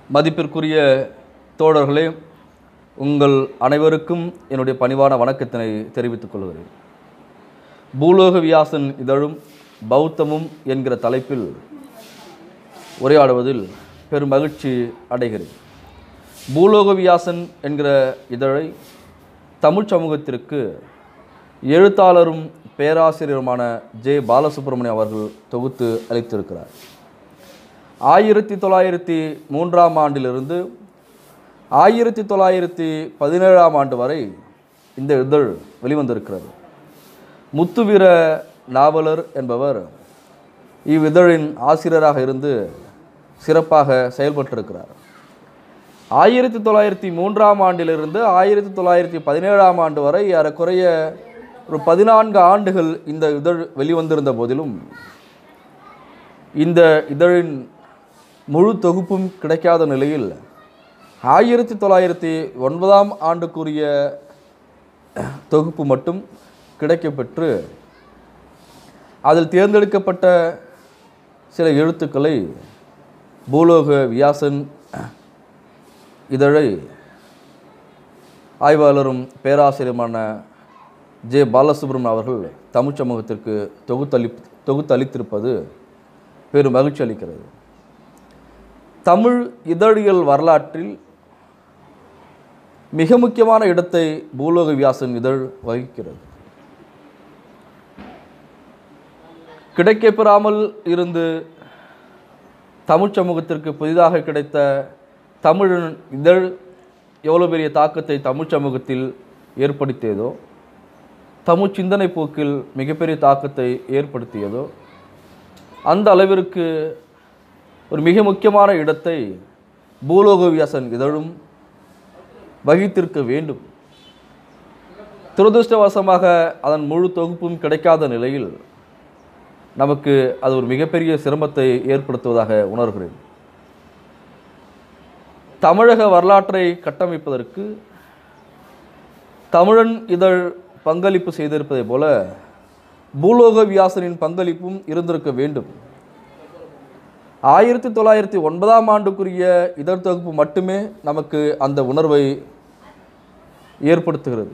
மதிப்பிற்குரிய தோழர்களே உங்கள் அனைவருக்கும் என்னுடைய பணிவான வணக்கத்தினை தெரிவித்துக் கொள்கிறேன் பூலோக வியாசன் இதழும் பௌத்தமும் என்கிற தலைப்பில் உரையாடுவதில் பெரும் மகிழ்ச்சி அடைகிறேன் பூலோக வியாசன் என்கிற இதழை தமிழ் சமூகத்திற்கு எழுத்தாளரும் பேராசிரியருமான ஜே பாலசுப்ரமணியம் அவர்கள் தொகுத்து அளித்திருக்கிறார் ஆயிரத்தி தொள்ளாயிரத்தி மூன்றாம் ஆண்டிலிருந்து ஆயிரத்தி தொள்ளாயிரத்தி பதினேழாம் ஆண்டு வரை இந்த இதழ் வெளிவந்திருக்கிறது முத்துவீர நாவலர் என்பவர் இவ்விதழின் ஆசிரியராக இருந்து சிறப்பாக செயல்பட்டிருக்கிறார் ஆயிரத்தி தொள்ளாயிரத்தி மூன்றாம் ஆண்டிலிருந்து ஆயிரத்தி தொள்ளாயிரத்தி பதினேழாம் ஆண்டு வரை ஏறக்குறைய ஒரு பதினான்கு ஆண்டுகள் இந்த இதழ் வெளிவந்திருந்த போதிலும் இந்த இதழின் முழு தொகுப்பும் கிடைக்காத நிலையில் ஆயிரத்தி தொள்ளாயிரத்தி ஒன்பதாம் ஆண்டுக்குரிய தொகுப்பு மட்டும் கிடைக்கப்பெற்று அதில் தேர்ந்தெடுக்கப்பட்ட சில எழுத்துக்களை பூலோக வியாசன் இதழை ஆய்வாளரும் பேராசிரியருமான ஜே பாலசுப்ரமணியன் அவர்கள் தமிழ் சமூகத்திற்கு தொகுத்தளி தொகுத்தளித்திருப்பது பெரும் மகிழ்ச்சி அளிக்கிறது தமிழ் இதழியல் வரலாற்றில் மிக முக்கியமான இடத்தை பூலோக வியாசன் இதழ் வகிக்கிறது கிடைக்கப்பெறாமல் இருந்து தமிழ் சமூகத்திற்கு புதிதாக கிடைத்த தமிழ் இதழ் எவ்வளோ பெரிய தாக்கத்தை தமிழ் சமூகத்தில் ஏற்படுத்தியதோ தமிழ் சிந்தனை போக்கில் மிகப்பெரிய தாக்கத்தை ஏற்படுத்தியதோ அந்த அளவிற்கு ஒரு மிக முக்கியமான இடத்தை பூலோக வியாசன் இதழும் வகித்திருக்க வேண்டும் துரதிருஷ்டவசமாக அதன் முழு தொகுப்பும் கிடைக்காத நிலையில் நமக்கு அது ஒரு மிகப்பெரிய சிரமத்தை ஏற்படுத்துவதாக உணர்கிறேன் தமிழக வரலாற்றை கட்டமைப்பதற்கு தமிழன் இதழ் பங்களிப்பு செய்திருப்பதைப் போல பூலோக வியாசனின் பங்களிப்பும் இருந்திருக்க வேண்டும் ஆயிரத்தி தொள்ளாயிரத்தி ஒன்பதாம் ஆண்டுக்குரிய இதழ் தொகுப்பு மட்டுமே நமக்கு அந்த உணர்வை ஏற்படுத்துகிறது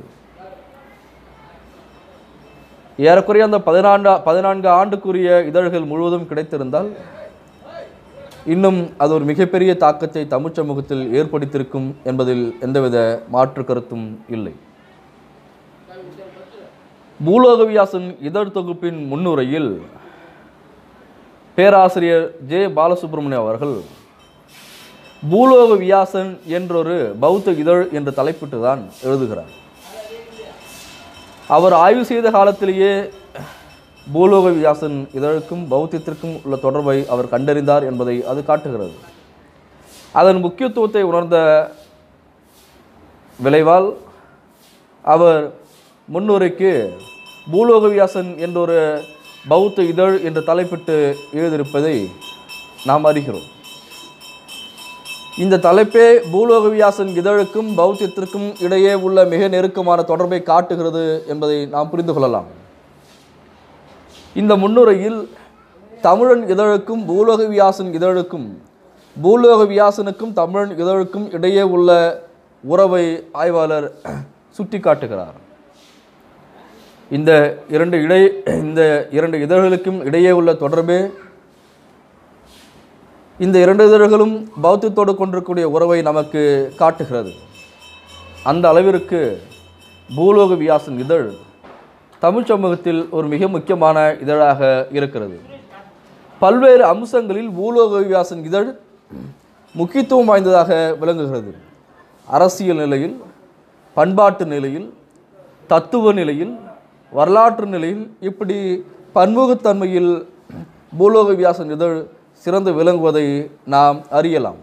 ஏறக்குறைய அந்த பதினான்கு பதினான்கு ஆண்டுக்குரிய இதழ்கள் முழுவதும் கிடைத்திருந்தால் இன்னும் அது ஒரு மிகப்பெரிய தாக்கத்தை தமிழ் சமூகத்தில் ஏற்படுத்தியிருக்கும் என்பதில் எந்தவித மாற்று கருத்தும் இல்லை பூலோக வியாசன் இதழ் தொகுப்பின் முன்னுரையில் பேராசிரியர் ஜே பாலசுப்ரமணியம் அவர்கள் பூலோக வியாசன் என்றொரு பௌத்த இதழ் என்று தலைப்பிட்டு தான் எழுதுகிறார் அவர் ஆய்வு செய்த காலத்திலேயே பூலோக வியாசன் இதழுக்கும் பௌத்தத்திற்கும் உள்ள தொடர்பை அவர் கண்டறிந்தார் என்பதை அது காட்டுகிறது அதன் முக்கியத்துவத்தை உணர்ந்த விளைவால் அவர் முன்னுரைக்கு பூலோக வியாசன் என்றொரு பௌத்த இதழ் என்று தலைப்பிட்டு எழுதியிருப்பதை நாம் அறிகிறோம் இந்த தலைப்பே பூலோக வியாசன் இதழுக்கும் பௌத்தியத்திற்கும் இடையே உள்ள மிக நெருக்கமான தொடர்பை காட்டுகிறது என்பதை நாம் புரிந்து கொள்ளலாம் இந்த முன்னுரையில் தமிழன் இதழுக்கும் பூலோக வியாசன் இதழுக்கும் பூலோக வியாசனுக்கும் தமிழன் இதழுக்கும் இடையே உள்ள உறவை ஆய்வாளர் சுட்டிக்காட்டுகிறார் இந்த இரண்டு இடை இந்த இரண்டு இதழ்களுக்கும் இடையே உள்ள தொடர்பே இந்த இரண்டு இதழ்களும் பௌத்தத்தோடு கொண்டிருக்கக்கூடிய உறவை நமக்கு காட்டுகிறது அந்த அளவிற்கு பூலோக வியாசன் இதழ் தமிழ் சமூகத்தில் ஒரு மிக முக்கியமான இதழாக இருக்கிறது பல்வேறு அம்சங்களில் பூலோக வியாசன் இதழ் முக்கியத்துவம் வாய்ந்ததாக விளங்குகிறது அரசியல் நிலையில் பண்பாட்டு நிலையில் தத்துவ நிலையில் வரலாற்று நிலையில் இப்படி பன்முகத்தன்மையில் பூலோக வியாசன் இதழ் சிறந்து விளங்குவதை நாம் அறியலாம்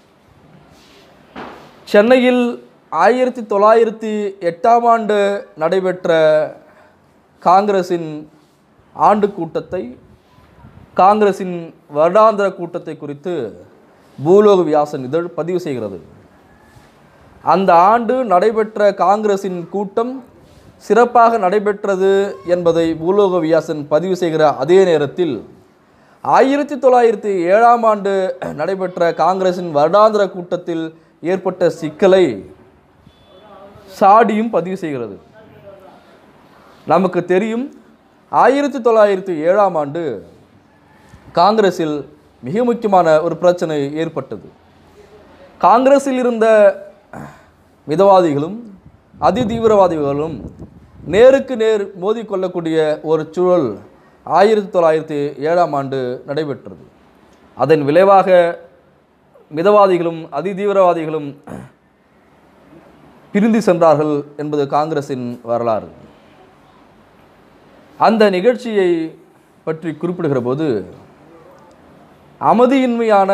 சென்னையில் ஆயிரத்தி தொள்ளாயிரத்தி எட்டாம் ஆண்டு நடைபெற்ற காங்கிரசின் ஆண்டு கூட்டத்தை காங்கிரசின் வருடாந்திர கூட்டத்தை குறித்து பூலோக வியாசன் இதழ் பதிவு செய்கிறது அந்த ஆண்டு நடைபெற்ற காங்கிரசின் கூட்டம் சிறப்பாக நடைபெற்றது என்பதை பூலோக வியாசன் பதிவு செய்கிற அதே நேரத்தில் ஆயிரத்தி தொள்ளாயிரத்தி ஏழாம் ஆண்டு நடைபெற்ற காங்கிரசின் வருடாந்திர கூட்டத்தில் ஏற்பட்ட சிக்கலை சாடியும் பதிவு செய்கிறது நமக்கு தெரியும் ஆயிரத்தி தொள்ளாயிரத்தி ஏழாம் ஆண்டு காங்கிரஸில் மிக முக்கியமான ஒரு பிரச்சனை ஏற்பட்டது காங்கிரஸில் இருந்த மிதவாதிகளும் அதிதீவிரவாதிகளும் நேருக்கு நேர் மோதிக்கொள்ளக்கூடிய ஒரு சூழல் ஆயிரத்தி தொள்ளாயிரத்தி ஏழாம் ஆண்டு நடைபெற்றது அதன் விளைவாக மிதவாதிகளும் அதிதீவிரவாதிகளும் பிரிந்து சென்றார்கள் என்பது காங்கிரசின் வரலாறு அந்த நிகழ்ச்சியை பற்றி குறிப்பிடுகிற போது அமைதியின்மையான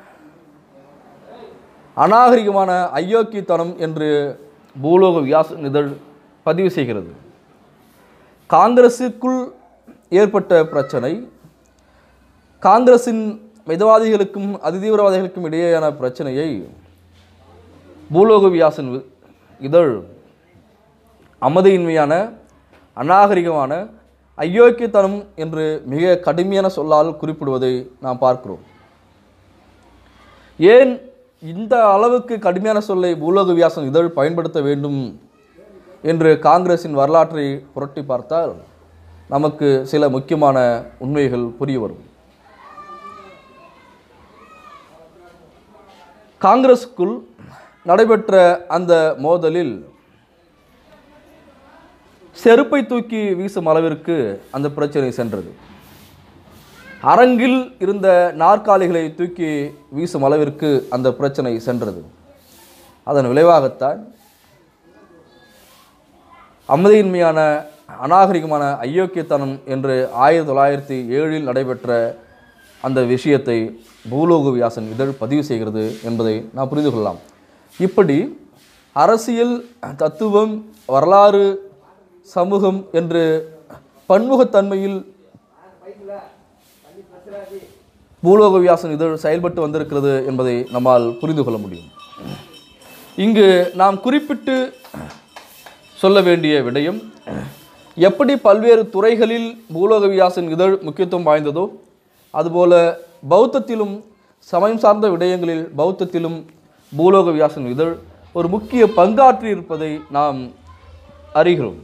அநாகரிகமான அயோக்கியத்தனம் என்று பூலோக வியாச இதழ் பதிவு செய்கிறது காங்கிரஸுக்குள் ஏற்பட்ட பிரச்சனை காங்கிரசின் மிதவாதிகளுக்கும் அதிதீவிரவாதிகளுக்கும் இடையேயான பிரச்சனையை பூலோக வியாசன் வி- இதழ் அமைதியின்மையான அநாகரிகமான அயோக்கியத்தனம் என்று மிக கடுமையான சொல்லால் குறிப்பிடுவதை நாம் பார்க்கிறோம் ஏன் இந்த அளவுக்கு கடுமையான சொல்லை பூலோக வியாசன் இதழ் பயன்படுத்த வேண்டும் என்று காங்கிரசின் வரலாற்றை புரட்டி பார்த்தால் நமக்கு சில முக்கியமான உண்மைகள் புரிய வரும் காங்கிரஸுக்குள் நடைபெற்ற அந்த மோதலில் செருப்பை தூக்கி வீசும் அளவிற்கு அந்த பிரச்சனை சென்றது அரங்கில் இருந்த நாற்காலிகளை தூக்கி வீசும் அளவிற்கு அந்த பிரச்சனை சென்றது அதன் விளைவாகத்தான் அமைதியின்மையான அநாகரிகமான அயோக்கியத்தனம் என்று ஆயிரத்தி தொள்ளாயிரத்தி ஏழில் நடைபெற்ற அந்த விஷயத்தை பூலோக வியாசன் இதழ் பதிவு செய்கிறது என்பதை நாம் புரிந்து கொள்ளலாம் இப்படி அரசியல் தத்துவம் வரலாறு சமூகம் என்று பன்முகத்தன்மையில் பூலோக வியாசன் இதழ் செயல்பட்டு வந்திருக்கிறது என்பதை நம்மால் புரிந்து கொள்ள முடியும் இங்கு நாம் குறிப்பிட்டு சொல்ல வேண்டிய விடயம் எப்படி பல்வேறு துறைகளில் பூலோக வியாசன் இதழ் முக்கியத்துவம் வாய்ந்ததோ அதுபோல பௌத்தத்திலும் சமயம் சார்ந்த விடயங்களில் பௌத்தத்திலும் பூலோக வியாசன் இதழ் ஒரு முக்கிய பங்காற்றி இருப்பதை நாம் அறிகிறோம்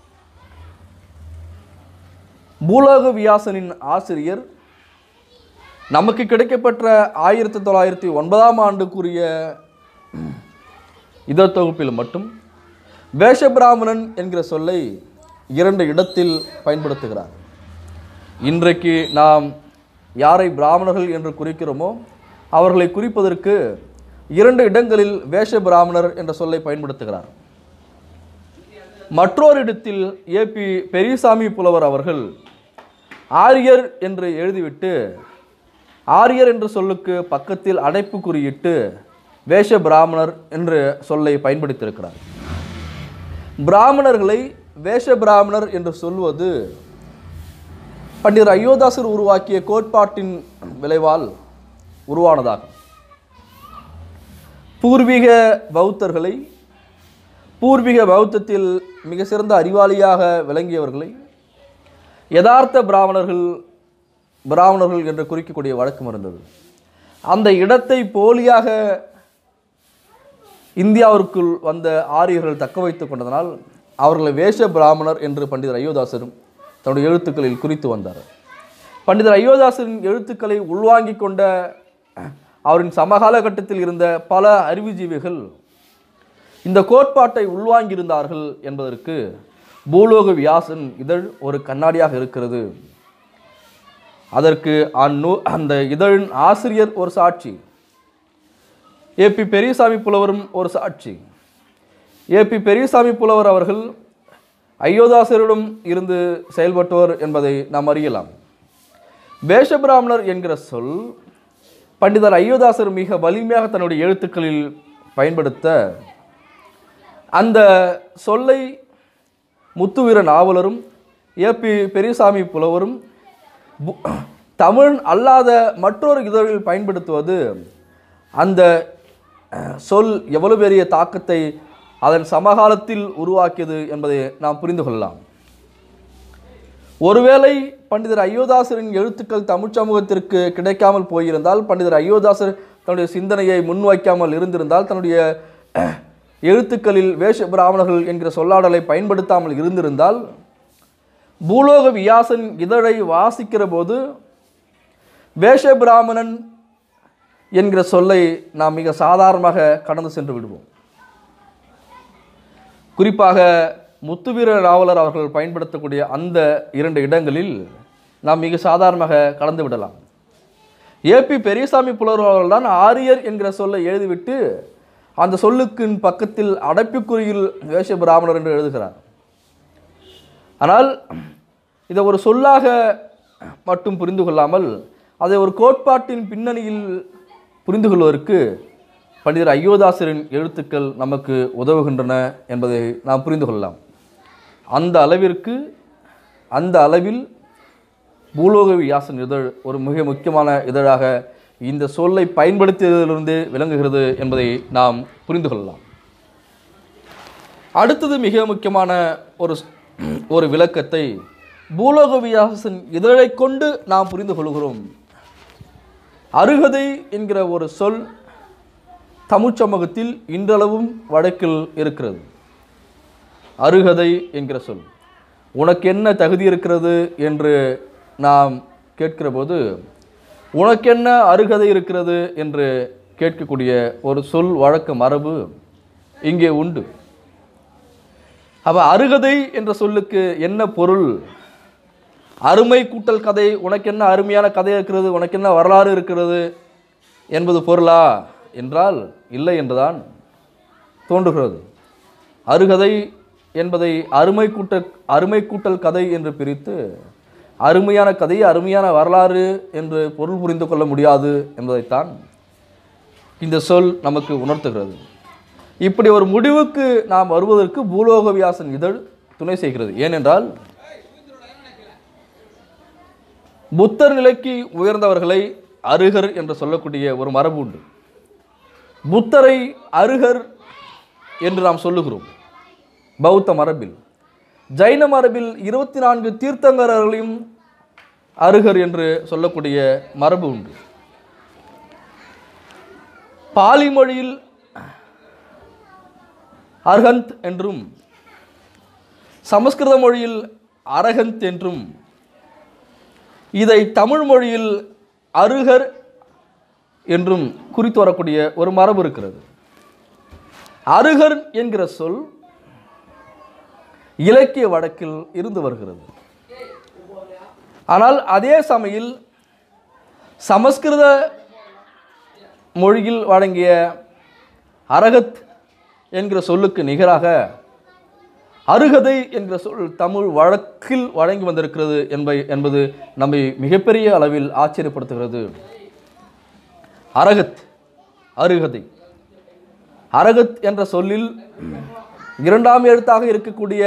பூலோக வியாசனின் ஆசிரியர் நமக்கு கிடைக்கப்பெற்ற ஆயிரத்தி தொள்ளாயிரத்தி ஒன்பதாம் ஆண்டுக்குரிய இதழ் தொகுப்பில் மட்டும் வேஷபிராமணன் என்கிற சொல்லை இரண்டு இடத்தில் பயன்படுத்துகிறார் இன்றைக்கு நாம் யாரை பிராமணர்கள் என்று குறிக்கிறோமோ அவர்களை குறிப்பதற்கு இரண்டு இடங்களில் வேஷ பிராமணர் என்ற சொல்லை பயன்படுத்துகிறார் மற்றொரு இடத்தில் ஏபி பெரியசாமி புலவர் அவர்கள் ஆரியர் என்று எழுதிவிட்டு ஆரியர் என்ற சொல்லுக்கு பக்கத்தில் அடைப்பு குறியிட்டு வேஷ பிராமணர் என்ற சொல்லை பயன்படுத்தியிருக்கிறார் பிராமணர்களை வேஷ பிராமணர் என்று சொல்வது பண்டிதர் அயோத்தாசர் உருவாக்கிய கோட்பாட்டின் விளைவால் உருவானதாகும் பூர்வீக பௌத்தர்களை பூர்வீக பௌத்தத்தில் மிக சிறந்த அறிவாளியாக விளங்கியவர்களை யதார்த்த பிராமணர்கள் பிராமணர்கள் என்று குறிக்கக்கூடிய வழக்கம் இருந்தது அந்த இடத்தை போலியாக இந்தியாவிற்குள் வந்த ஆரியர்கள் தக்க வைத்துக் கொண்டதனால் அவர்களை வேஷ பிராமணர் என்று பண்டிதர் அயோத்தாசரும் தன்னுடைய எழுத்துக்களில் குறித்து வந்தார் பண்டிதர் அயோத்தாசரின் எழுத்துக்களை உள்வாங்கிக் கொண்ட அவரின் சமகால கட்டத்தில் இருந்த பல அறிவுஜீவிகள் இந்த கோட்பாட்டை உள்வாங்கியிருந்தார்கள் என்பதற்கு பூலோக வியாசன் இதழ் ஒரு கண்ணாடியாக இருக்கிறது அதற்கு அந்நூ அந்த இதழின் ஆசிரியர் ஒரு சாட்சி ஏபி பெரியசாமி புலவரும் ஒரு சாட்சி ஏபி பெரியசாமி புலவர் அவர்கள் அயோத்தாசரிடம் இருந்து செயல்பட்டவர் என்பதை நாம் அறியலாம் வேஷபிராமணர் என்கிற சொல் பண்டிதர் அயோத்தாசர் மிக வலிமையாக தன்னுடைய எழுத்துக்களில் பயன்படுத்த அந்த சொல்லை முத்துவீர நாவலரும் ஏபி பெரியசாமி புலவரும் பு- தமிழ் அல்லாத மற்றொரு இதழில் பயன்படுத்துவது அந்த அஹ், சொல் எவ்வளவு பெரிய தாக்கத்தை அதன் சமகாலத்தில் உருவாக்கியது என்பதை நாம் புரிந்து கொள்ளலாம் ஒருவேளை பண்டிதர் அயோதாசரின் எழுத்துக்கள் தமிழ் சமூகத்திற்கு கிடைக்காமல் போயிருந்தால் பண்டிதர் அயோதாசர் தன்னுடைய சிந்தனையை முன்வைக்காமல் இருந்திருந்தால் தன்னுடைய எழுத்துக்களில் வேஷ பிராமணர்கள் என்கிற சொல்லாடலை பயன்படுத்தாமல் இருந்திருந்தால் பூலோக வியாசன் இதழை வாசிக்கிற போது வேஷ பிராமணன் என்கிற சொல்லை நாம் மிக சாதாரணமாக கடந்து சென்று விடுவோம் குறிப்பாக முத்துவீர நாவலர் அவர்கள் பயன்படுத்தக்கூடிய அந்த இரண்டு இடங்களில் நாம் மிக சாதாரணமாக கடந்து விடலாம் ஏபி பெரியசாமி புலவர் அவர்கள்தான் ஆரியர் என்கிற சொல்லை எழுதிவிட்டு அந்த சொல்லுக்கின் பக்கத்தில் அடைப்புக்குறியில் வேஷ பிராமணர் என்று எழுதுகிறார் ஆனால் இதை ஒரு சொல்லாக மட்டும் புரிந்து கொள்ளாமல் அதை ஒரு கோட்பாட்டின் பின்னணியில் புரிந்து கொள்வதற்கு பண்டிதர் அயோதாசரின் எழுத்துக்கள் நமக்கு உதவுகின்றன என்பதை நாம் புரிந்து கொள்ளலாம் அந்த அளவிற்கு அந்த அளவில் பூலோக வியாசன் இதழ் ஒரு மிக முக்கியமான இதழாக இந்த சொல்லை பயன்படுத்தியதிலிருந்து விளங்குகிறது என்பதை நாம் புரிந்து கொள்ளலாம் அடுத்தது மிக முக்கியமான ஒரு ஒரு விளக்கத்தை பூலோக வியாசன் இதழை கொண்டு நாம் புரிந்து கொள்கிறோம் அருகதை என்கிற ஒரு சொல் தமிழ்ச் சமூகத்தில் இன்றளவும் வழக்கில் இருக்கிறது அருகதை என்கிற சொல் உனக்கு என்ன தகுதி இருக்கிறது என்று நாம் கேட்கிற போது உனக்கென்ன அருகதை இருக்கிறது என்று கேட்கக்கூடிய ஒரு சொல் வழக்க மரபு இங்கே உண்டு அப்ப அருகதை என்ற சொல்லுக்கு என்ன பொருள் அருமை கூட்டல் கதை உனக்கு என்ன அருமையான கதை இருக்கிறது உனக்கு என்ன வரலாறு இருக்கிறது என்பது பொருளா என்றால் இல்லை என்றுதான் தோன்றுகிறது அருகதை என்பதை அருமை கூட்ட அருமை கூட்டல் கதை என்று பிரித்து அருமையான கதை அருமையான வரலாறு என்று பொருள் புரிந்து கொள்ள முடியாது என்பதைத்தான் இந்த சொல் நமக்கு உணர்த்துகிறது இப்படி ஒரு முடிவுக்கு நாம் வருவதற்கு பூலோக வியாசன் இதழ் துணை செய்கிறது ஏனென்றால் புத்தர் நிலைக்கு உயர்ந்தவர்களை அருகர் என்று சொல்லக்கூடிய ஒரு மரபு உண்டு புத்தரை அருகர் என்று நாம் சொல்லுகிறோம் பௌத்த மரபில் ஜைன மரபில் இருபத்தி நான்கு தீர்த்தங்கரர்களையும் அருகர் என்று சொல்லக்கூடிய மரபு உண்டு பாலி மொழியில் அர்ஹந்த் என்றும் சமஸ்கிருத மொழியில் அரகந்த் என்றும் இதை தமிழ் மொழியில் அருகர் என்றும் குறித்து வரக்கூடிய ஒரு மரபு இருக்கிறது அருகர் என்கிற சொல் இலக்கிய வழக்கில் இருந்து வருகிறது ஆனால் அதே சமயில் சமஸ்கிருத மொழியில் வழங்கிய அரகத் என்கிற சொல்லுக்கு நிகராக அருகதை என்கிற சொல் தமிழ் வழக்கில் வழங்கி வந்திருக்கிறது என்பை என்பது நம்மை மிகப்பெரிய அளவில் ஆச்சரியப்படுத்துகிறது அரகத் அருகதை அரகத் என்ற சொல்லில் இரண்டாம் எழுத்தாக இருக்கக்கூடிய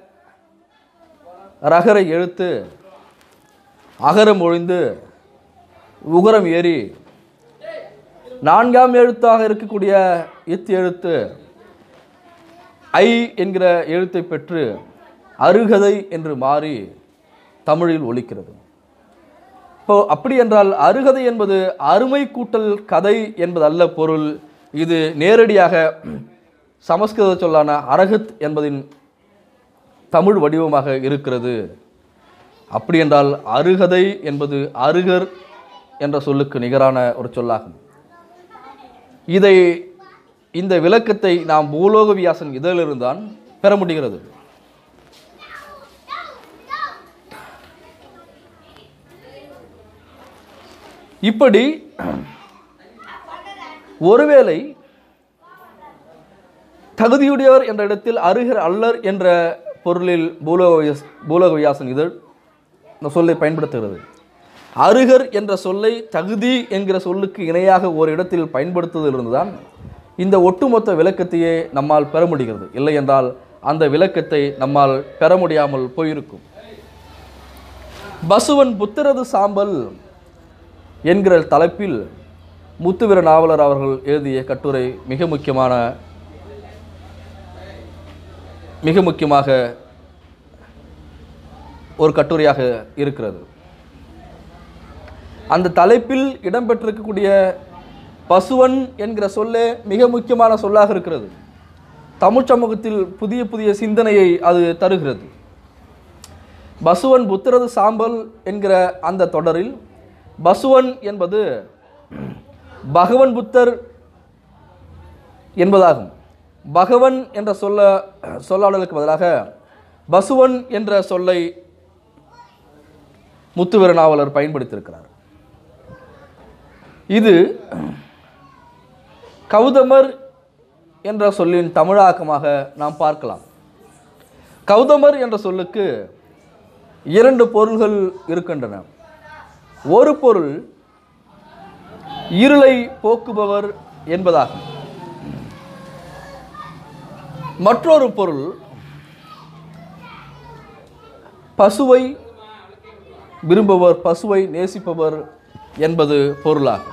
ரகர எழுத்து அகரம் ஒழிந்து உகரம் ஏறி நான்காம் எழுத்தாக இருக்கக்கூடிய இத் எழுத்து ஐ என்கிற எழுத்தை பெற்று அருகதை என்று மாறி தமிழில் ஒலிக்கிறது இப்போ அப்படி என்றால் அருகதை என்பது அருமை கூட்டல் கதை என்பது அல்ல பொருள் இது நேரடியாக சமஸ்கிருத சொல்லான அரகத் என்பதின் தமிழ் வடிவமாக இருக்கிறது அப்படி என்றால் அருகதை என்பது அருகர் என்ற சொல்லுக்கு நிகரான ஒரு சொல்லாகும் இதை இந்த விளக்கத்தை நாம் பூலோக வியாசன் இதழிலிருந்தான் பெற முடிகிறது இப்படி ஒருவேளை தகுதியுடையவர் என்ற இடத்தில் அருகர் அல்லர் என்ற பொருளில் பூலோக வியாஸ்- பூலோக வியாசன் இதழ் இந்த சொல்லை பயன்படுத்துகிறது அருகர் என்ற சொல்லை தகுதி என்கிற சொல்லுக்கு இணையாக ஒரு இடத்தில் பயன்படுத்துவதிலிருந்துதான் இந்த ஒட்டுமொத்த விளக்கத்தையே நம்மால் பெற முடிகிறது இல்லை என்றால் அந்த விளக்கத்தை நம்மால் பெற முடியாமல் போயிருக்கும் பசுவன் புத்திரது சாம்பல் என்கிற தலைப்பில் முத்துவீர நாவலர் அவர்கள் எழுதிய கட்டுரை மிக முக்கியமான மிக முக்கியமாக ஒரு கட்டுரையாக இருக்கிறது அந்த தலைப்பில் இடம்பெற்றிருக்கக்கூடிய பசுவன் என்கிற சொல்லே மிக முக்கியமான சொல்லாக இருக்கிறது தமிழ் சமூகத்தில் புதிய புதிய சிந்தனையை அது தருகிறது பசுவன் புத்திரது சாம்பல் என்கிற அந்த தொடரில் பசுவன் என்பது பகவன் புத்தர் என்பதாகும் பகவன் என்ற சொல்ல சொல்லாடலுக்கு பதிலாக பசுவன் என்ற சொல்லை முத்துவீர நாவலர் பயன்படுத்தியிருக்கிறார் இது கௌதமர் என்ற சொல்லின் தமிழாக்கமாக நாம் பார்க்கலாம் கௌதமர் என்ற சொல்லுக்கு இரண்டு பொருள்கள் இருக்கின்றன ஒரு பொருள் இருளை போக்குபவர் என்பதாகும் மற்றொரு பொருள் பசுவை விரும்புவர் பசுவை நேசிப்பவர் என்பது பொருளாகும்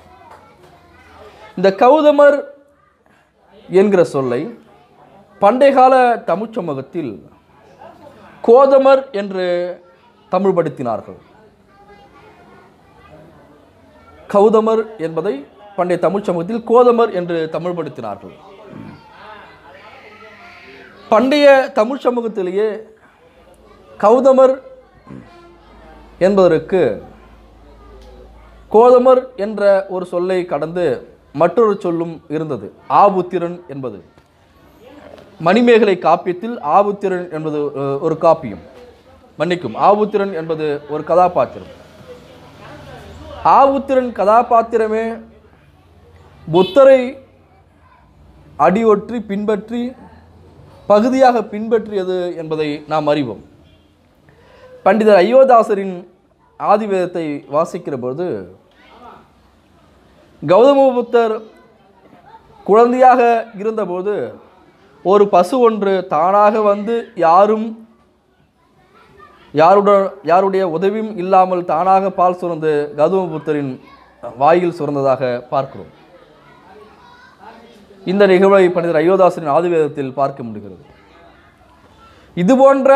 இந்த கௌதமர் என்கிற சொல்லை பண்டைய கால தமிழ்ச் சமூகத்தில் கோதமர் என்று தமிழ்படுத்தினார்கள் கௌதமர் என்பதை பண்டைய தமிழ்ச் சமூகத்தில் கோதமர் என்று தமிழ்படுத்தினார்கள் பண்டைய தமிழ் சமூகத்திலேயே கௌதமர் என்பதற்கு கோதமர் என்ற ஒரு சொல்லை கடந்து மற்றொரு சொல்லும் இருந்தது ஆபுத்திரன் என்பது மணிமேகலை காப்பியத்தில் ஆபுத்திரன் என்பது அஹ், ஒரு காப்பியம் மன்னிக்கும் ஆபுத்திரன் என்பது ஒரு கதாபாத்திரம் ஆபுத்திரன் கதாபாத்திரமே புத்தரை அடியொற்றி பின்பற்றி பகுதியாக பின்பற்றியது என்பதை நாம் அறிவோம் பண்டிதர் அயோதாசரின் ஆதிவேதத்தை வாசிக்கிற பொழுது கௌதம புத்தர் குழந்தையாக இருந்தபோது ஒரு பசு ஒன்று தானாக வந்து யாரும் யாருடன் யாருடைய உதவியும் இல்லாமல் தானாக பால் சுரந்து கௌதம புத்தரின் வாயில் சுரந்ததாக பார்க்கிறோம் இந்த நிகழ்வை பண்டிதர் அயோதாசரின் ஆதிவேதத்தில் பார்க்க முடிகிறது இது போன்ற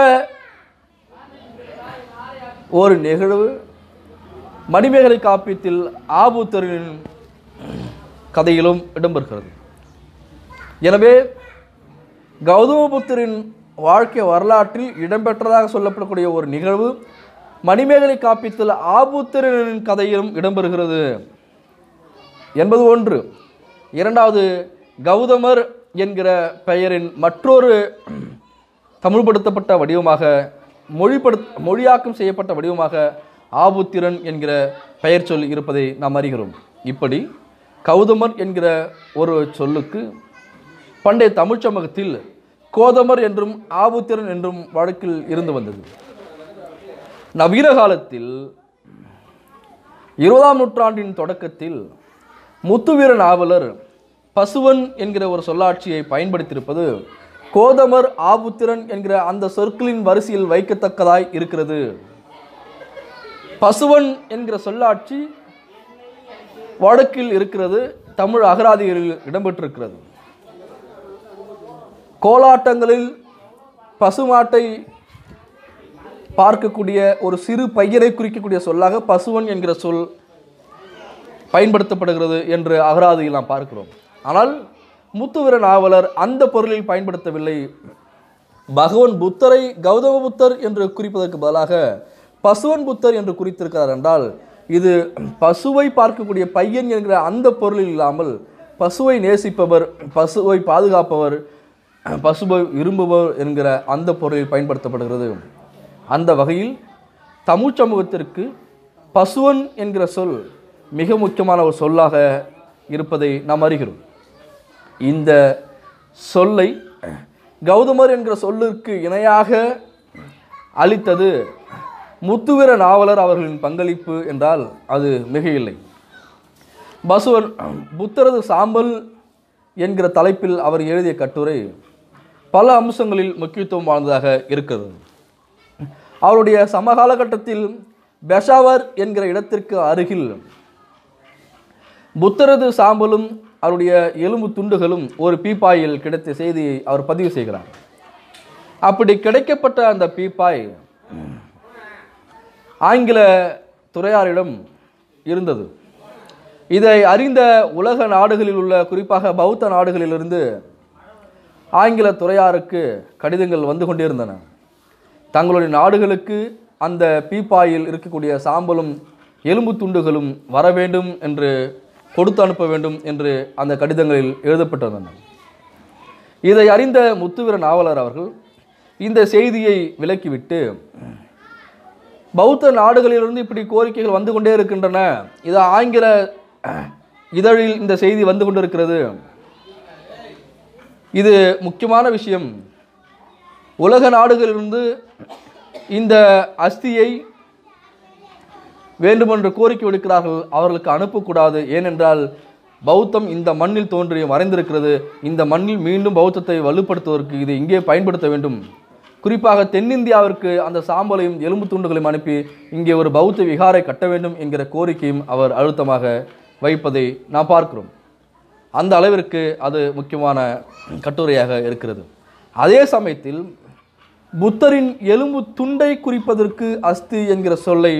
ஒரு நிகழ்வு மணிமேகலை காப்பியத்தில் ஆபுத்தரின் கதையிலும் இடம்பெறுகிறது எனவே கௌதம புத்தரின் வாழ்க்கை வரலாற்றில் இடம்பெற்றதாக சொல்லப்படக்கூடிய ஒரு நிகழ்வு மணிமேகலை காப்பியத்தில் ஆபுத்தரின் கதையிலும் இடம்பெறுகிறது என்பது ஒன்று இரண்டாவது கௌதமர் என்கிற பெயரின் மற்றொரு தமிழ்படுத்தப்பட்ட வடிவமாக மொழிபடு மொழியாக்கம் செய்யப்பட்ட வடிவமாக ஆபுத்திரன் என்கிற பெயர் சொல் இருப்பதை நாம் அறிகிறோம் இப்படி கௌதமர் என்கிற ஒரு சொல்லுக்கு பண்டைய தமிழ்ச் சமூகத்தில் கோதமர் என்றும் ஆபுத்திரன் என்றும் வழக்கில் இருந்து வந்தது நவீன காலத்தில் இருபதாம் நூற்றாண்டின் தொடக்கத்தில் முத்துவீர நாவலர் பசுவன் என்கிற ஒரு சொல்லாட்சியை பயன்படுத்தியிருப்பது கோதமர் ஆபுத்திரன் என்கிற அந்த சொற்களின் வரிசையில் வைக்கத்தக்கதாய் இருக்கிறது பசுவன் என்கிற சொல்லாட்சி வழக்கில் இருக்கிறது தமிழ் அகராதிகளில் இடம்பெற்றிருக்கிறது கோலாட்டங்களில் பசுமாட்டை பார்க்கக்கூடிய ஒரு சிறு பையனை குறிக்கக்கூடிய சொல்லாக பசுவன் என்கிற சொல் பயன்படுத்தப்படுகிறது என்று அகராதியில் நாம் பார்க்கிறோம் ஆனால் முத்துவீர நாவலர் அந்த பொருளில் பயன்படுத்தவில்லை பகவான் புத்தரை கௌதம புத்தர் என்று குறிப்பதற்கு பதிலாக பசுவன் புத்தர் என்று குறித்திருக்கிறார் என்றால் இது பசுவை பார்க்கக்கூடிய பையன் என்கிற அந்த பொருளில் இல்லாமல் பசுவை நேசிப்பவர் பசுவை பாதுகாப்பவர் பசுவை விரும்புபவர் என்கிற அந்த பொருளில் பயன்படுத்தப்படுகிறது அந்த வகையில் தமிழ் சமூகத்திற்கு பசுவன் என்கிற சொல் மிக முக்கியமான ஒரு சொல்லாக இருப்பதை நாம் அறிகிறோம் இந்த சொல்லை கௌதமர் என்கிற சொல்லிற்கு இணையாக அளித்தது முத்துவீர நாவலர் அவர்களின் பங்களிப்பு என்றால் அது மிகையில்லை பசுவன் புத்தரது சாம்பல் என்கிற தலைப்பில் அவர் எழுதிய கட்டுரை பல அம்சங்களில் முக்கியத்துவம் வாழ்ந்ததாக இருக்கிறது அவருடைய சமகால கட்டத்தில் பெஷாவர் என்கிற இடத்திற்கு அருகில் புத்தரது சாம்பலும் அவருடைய எலும்பு துண்டுகளும் ஒரு பீப்பாயில் கிடைத்த செய்தியை அவர் பதிவு செய்கிறார் அப்படி கிடைக்கப்பட்ட அந்த பீப்பாய் ஆங்கில துறையாரிடம் இருந்தது இதை அறிந்த உலக நாடுகளில் உள்ள குறிப்பாக பௌத்த நாடுகளிலிருந்து ஆங்கில துறையாருக்கு கடிதங்கள் வந்து கொண்டிருந்தன தங்களுடைய நாடுகளுக்கு அந்த பீப்பாயில் இருக்கக்கூடிய சாம்பலும் எலும்பு துண்டுகளும் வர வேண்டும் என்று கொடுத்து அனுப்ப வேண்டும் என்று அந்த கடிதங்களில் எழுதப்பட்டிருந்தன இதை அறிந்த முத்துவீர நாவலர் அவர்கள் இந்த செய்தியை விலக்கிவிட்டு பௌத்த நாடுகளிலிருந்து இப்படி கோரிக்கைகள் வந்து கொண்டே இருக்கின்றன இது ஆங்கில இதழில் இந்த செய்தி வந்து கொண்டிருக்கிறது இது முக்கியமான விஷயம் உலக நாடுகளிலிருந்து இந்த அஸ்தியை வேண்டுமென்று கோரிக்கை விடுக்கிறார்கள் அவர்களுக்கு அனுப்பக்கூடாது ஏனென்றால் பௌத்தம் இந்த மண்ணில் தோன்றி மறைந்திருக்கிறது இந்த மண்ணில் மீண்டும் பௌத்தத்தை வலுப்படுத்துவதற்கு இது இங்கே பயன்படுத்த வேண்டும் குறிப்பாக தென்னிந்தியாவிற்கு அந்த சாம்பலையும் எலும்பு துண்டுகளையும் அனுப்பி இங்கே ஒரு பௌத்த விகாரை கட்ட வேண்டும் என்கிற கோரிக்கையும் அவர் அழுத்தமாக வைப்பதை நாம் பார்க்கிறோம் அந்த அளவிற்கு அது முக்கியமான கட்டுரையாக இருக்கிறது அதே சமயத்தில் புத்தரின் எலும்பு துண்டை குறிப்பதற்கு அஸ்தி என்கிற சொல்லை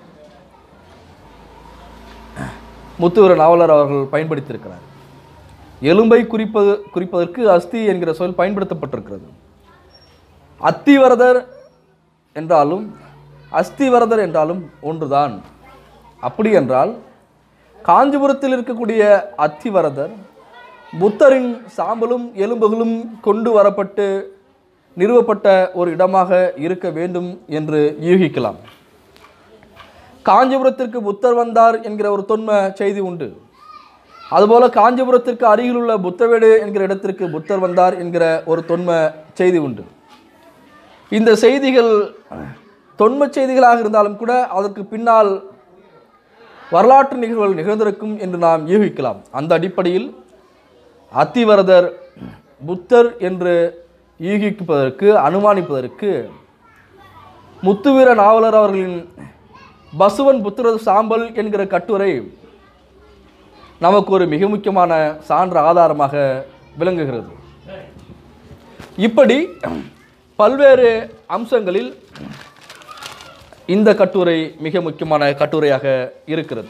முத்துவர நாவலர் அவர்கள் பயன்படுத்தியிருக்கிறார் எலும்பை குறிப்பது குறிப்பதற்கு அஸ்தி என்கிற சொல் பயன்படுத்தப்பட்டிருக்கிறது அத்திவரதர் என்றாலும் அஸ்திவரதர் என்றாலும் ஒன்றுதான் அப்படி என்றால் காஞ்சிபுரத்தில் இருக்கக்கூடிய அத்திவரதர் புத்தரின் சாம்பலும் எலும்புகளும் கொண்டு வரப்பட்டு நிறுவப்பட்ட ஒரு இடமாக இருக்க வேண்டும் என்று யூகிக்கலாம் காஞ்சிபுரத்திற்கு புத்தர் வந்தார் என்கிற ஒரு தொன்ம செய்தி உண்டு அதுபோல காஞ்சிபுரத்திற்கு அருகிலுள்ள புத்தவேடு என்கிற இடத்திற்கு புத்தர் வந்தார் என்கிற ஒரு தொன்ம செய்தி உண்டு இந்த செய்திகள் தொன்ம செய்திகளாக இருந்தாலும் கூட அதற்கு பின்னால் வரலாற்று நிகழ்வுகள் நிகழ்ந்திருக்கும் என்று நாம் யூகிக்கலாம் அந்த அடிப்படையில் அத்திவரதர் புத்தர் என்று யூகிப்பதற்கு அனுமானிப்பதற்கு முத்துவீர நாவலர் அவர்களின் பசுவன் புத்திரது சாம்பல் என்கிற கட்டுரை நமக்கு ஒரு மிக முக்கியமான சான்று ஆதாரமாக விளங்குகிறது இப்படி பல்வேறு அம்சங்களில் இந்த கட்டுரை மிக முக்கியமான கட்டுரையாக இருக்கிறது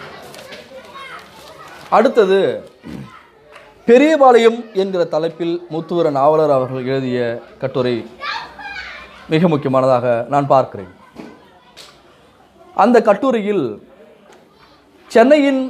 அடுத்தது பெரியபாளையம் என்கிற தலைப்பில் முத்துவர நாவலர் அவர்கள் எழுதிய கட்டுரை மிக முக்கியமானதாக நான் பார்க்கிறேன் அந்த கட்டுரையில் சென்னையின்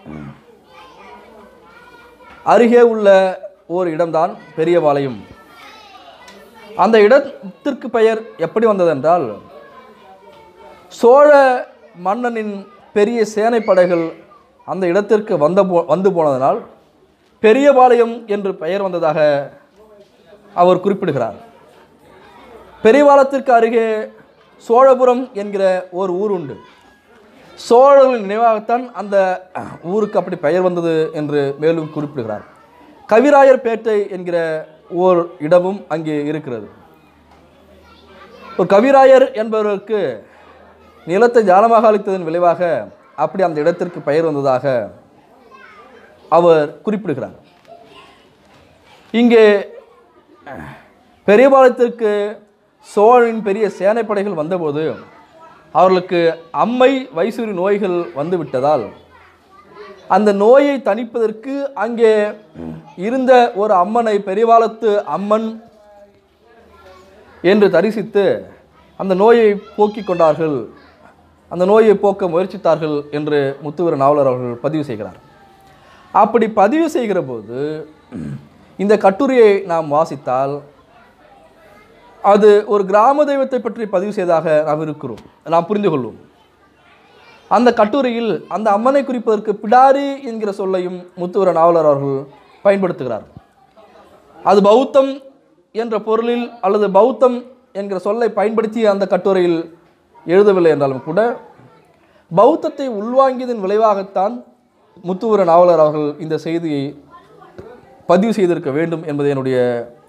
அருகே உள்ள ஓர் இடம்தான் பெரியபாளையம் அந்த இடத்திற்கு பெயர் எப்படி வந்ததென்றால் சோழ மன்னனின் பெரிய சேனைப்படைகள் அந்த இடத்திற்கு வந்த போ வந்து போனதனால் பெரியபாளையம் என்று பெயர் வந்ததாக அவர் குறிப்பிடுகிறார் பெரியபாளையத்திற்கு அருகே சோழபுரம் என்கிற ஒரு ஊர் உண்டு சோழர்களின் நினைவாகத்தான் அந்த ஊருக்கு அப்படி பெயர் வந்தது என்று மேலும் குறிப்பிடுகிறார் கவிராயர் பேட்டை என்கிற ஓர் இடமும் அங்கே இருக்கிறது ஒரு கவிராயர் என்பவருக்கு நிலத்தை ஜாலமாக அளித்ததன் விளைவாக அப்படி அந்த இடத்திற்கு பெயர் வந்ததாக அவர் குறிப்பிடுகிறார் இங்கே பெரியபாளையத்திற்கு சோழனின் பெரிய சேனைப்படைகள் வந்தபோது அவர்களுக்கு அம்மை வைசூரி நோய்கள் வந்துவிட்டதால் அந்த நோயை தணிப்பதற்கு அங்கே இருந்த ஒரு அம்மனை பெரியபாலத்து அம்மன் என்று தரிசித்து அந்த நோயை போக்கிக் கொண்டார்கள் அந்த நோயை போக்க முயற்சித்தார்கள் என்று முத்துவீர நாவலர் அவர்கள் பதிவு செய்கிறார் அப்படி பதிவு செய்கிற போது இந்த கட்டுரையை நாம் வாசித்தால் அது ஒரு கிராம தெய்வத்தை பற்றி பதிவு செய்ததாக நாம் இருக்கிறோம் நாம் புரிந்து கொள்வோம் அந்த கட்டுரையில் அந்த அம்மனை குறிப்பதற்கு பிடாரி என்கிற சொல்லையும் முத்துவர நாவலர் அவர்கள் பயன்படுத்துகிறார் அது பௌத்தம் என்ற பொருளில் அல்லது பௌத்தம் என்கிற சொல்லை பயன்படுத்தி அந்த கட்டுரையில் எழுதவில்லை என்றாலும் கூட பௌத்தத்தை உள்வாங்கியதன் விளைவாகத்தான் முத்துவர நாவலர் அவர்கள் இந்த செய்தியை பதிவு செய்திருக்க வேண்டும் என்பது என்னுடைய